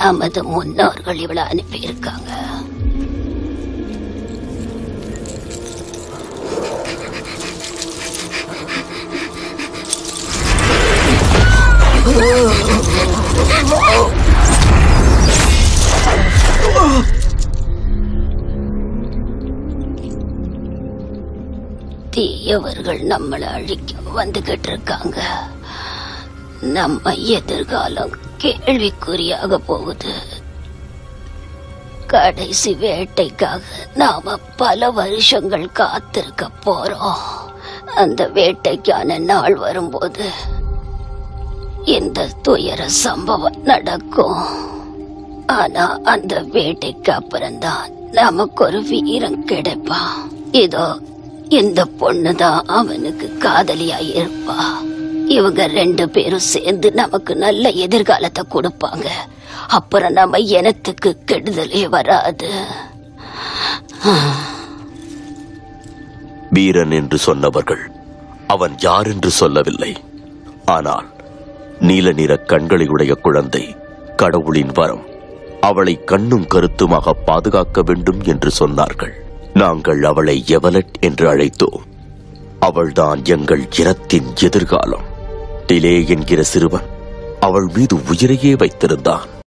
நமது முன்னோர்கள் இவளை அனுப்பியிருக்காங்க தீயவர்கள் நம்மளை அழிக்க வந்துகிட்டு இருக்காங்க நம்ம எதிர்காலம் கேள்விக்குறியாக போகுது கடைசி வேட்டைக்காக நாம பல வருஷங்கள் காத்திருக்க போறோம் அந்த வேட்டைக்கான நாள் வரும்போது இந்த துயர சம்பவம் நடக்கும் ஆனா அந்த வேட்டைக்கு அப்புறம்தான் நமக்கு ஒரு வீரம் கிடைப்பான் இதோ இந்த பொண்ணுதான் அவனுக்கு காதலியா இருப்பா இவங்க ரெண்டு பேரும் சேர்ந்து நமக்கு நல்ல எதிர்காலத்தை கொடுப்பாங்க அப்புறம் நம்ம இனத்துக்கு கெடுதலே வராது வீரன் என்று சொன்னவர்கள் அவன் யார் என்று சொல்லவில்லை ஆனால் நீல நிற கண்களையுடைய குழந்தை கடவுளின் வரம் அவளை கண்ணும் கருத்துமாக பாதுகாக்க வேண்டும் என்று சொன்னார்கள் நாங்கள் அவளை எவலட் என்று அழைத்தோம் அவள்தான் எங்கள் இனத்தின் எதிர்காலம் டிலே என்கிற சிறுவன் அவள் மீது உயிரையே வைத்திருந்தான்